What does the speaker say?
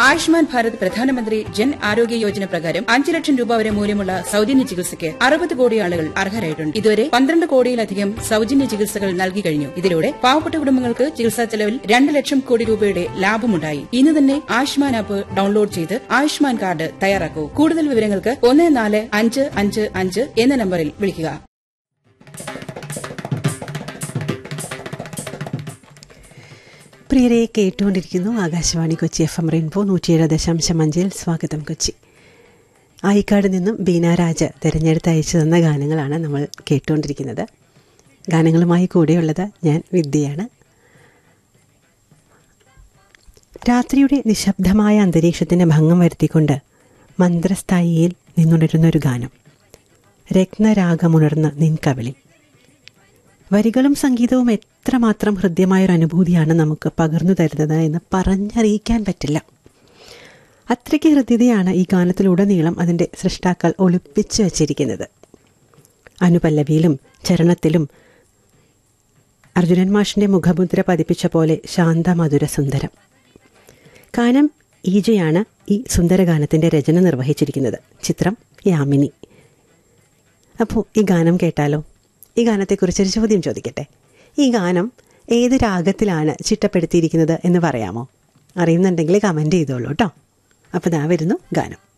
ആയുഷ്മാൻ ഭാരത് പ്രധാനമന്ത്രി ജൻ ആരോഗ്യ യോജന പ്രകാരം അഞ്ച് ലക്ഷം രൂപ വരെ മൂല്യമുള്ള സൌജന്യ ചികിത്സയ്ക്ക് അറുപത് കോടി ആളുകൾ അർഹരായിട്ടുണ്ട് ഇതുവരെ പന്ത്രണ്ട് കോടിയിലധികം സൌജന്യ ചികിത്സകൾ നൽകി കഴിഞ്ഞു ഇതിലൂടെ പാവപ്പെട്ട കുടുംബങ്ങൾക്ക് ചികിത്സാ ചെലവിൽ രണ്ട് ലക്ഷം കോടി രൂപയുടെ ലാഭമുണ്ടായി ഇന്ന് തന്നെ ആയുഷ്മാൻ ആപ്പ് ഡൌൺലോഡ് ചെയ്ത് ആയുഷ്മാൻ കാർഡ് തയ്യാറാക്കൂ കൂടുതൽ വിവരങ്ങൾക്ക് ഒന്ന് നാല് അഞ്ച് അഞ്ച് അഞ്ച് എന്ന നമ്പറിൽ വിളിക്കുക പ്രിയരെ കേട്ടുകൊണ്ടിരിക്കുന്നു Akashvani Kochi F M Rainbow നൂറ്റിയേഴ് ദശാംശം അഞ്ചിൽ സ്വാഗതം കൊച്ചി ആയിക്കാട് നിന്നും ബീനാരാജ് തിരഞ്ഞെടുത്ത് അയച്ചു തന്ന ഗാനങ്ങളാണ് നമ്മൾ കേട്ടുകൊണ്ടിരിക്കുന്നത് ഗാനങ്ങളുമായി കൂടെയുള്ളത് ഞാൻ വിദ്യയാണ് രാത്രിയുടെ നിശബ്ദമായ അന്തരീക്ഷത്തിന് ഭംഗം വരുത്തിക്കൊണ്ട് മന്ത്രസ്ഥായിയിൽ നിന്നുണരുന്ന ഒരു ഗാനം രത്നരാഗമുണർന്ന നിൻ കവിളിൽ വരികളും സംഗീതവും എത്രമാത്രം ഹൃദ്യമായൊരു അനുഭൂതിയാണ് നമുക്ക് പകർന്നു തരുന്നത് എന്ന് പറഞ്ഞറിയിക്കാൻ പറ്റില്ല അത്രയ്ക്ക് ഹൃദ്യതയാണ് ഈ ഗാനത്തിലുടനീളം അതിൻ്റെ സൃഷ്ടാക്കൾ ഒളിപ്പിച്ചു വച്ചിരിക്കുന്നത് അനുപല്ലവിയിലും ചരണത്തിലും അർജുനൻ മാഷിൻ്റെ മുഖമുദ്ര പതിപ്പിച്ച പോലെ ശാന്തമധുര സുന്ദരം കാനം ഈജയാണ് ഈ സുന്ദരഗാനത്തിൻ്റെ രചന നിർവഹിച്ചിരിക്കുന്നത് ചിത്രം യാമിനി അപ്പോൾ ഈ ഗാനം കേട്ടാലോ ഈ ഗാനത്തെക്കുറിച്ചൊരു ചോദ്യം ചോദിക്കട്ടെ ഈ ഗാനം ഏത് രാഗത്തിലാണ് ചിട്ടപ്പെടുത്തിയിരിക്കുന്നത് എന്ന് പറയാമോ അറിയുന്നുണ്ടെങ്കിൽ കമൻറ്റ് ചെയ്തോളൂ കേട്ടോ അപ്പോൾ ദാ വരുന്നു ഗാനം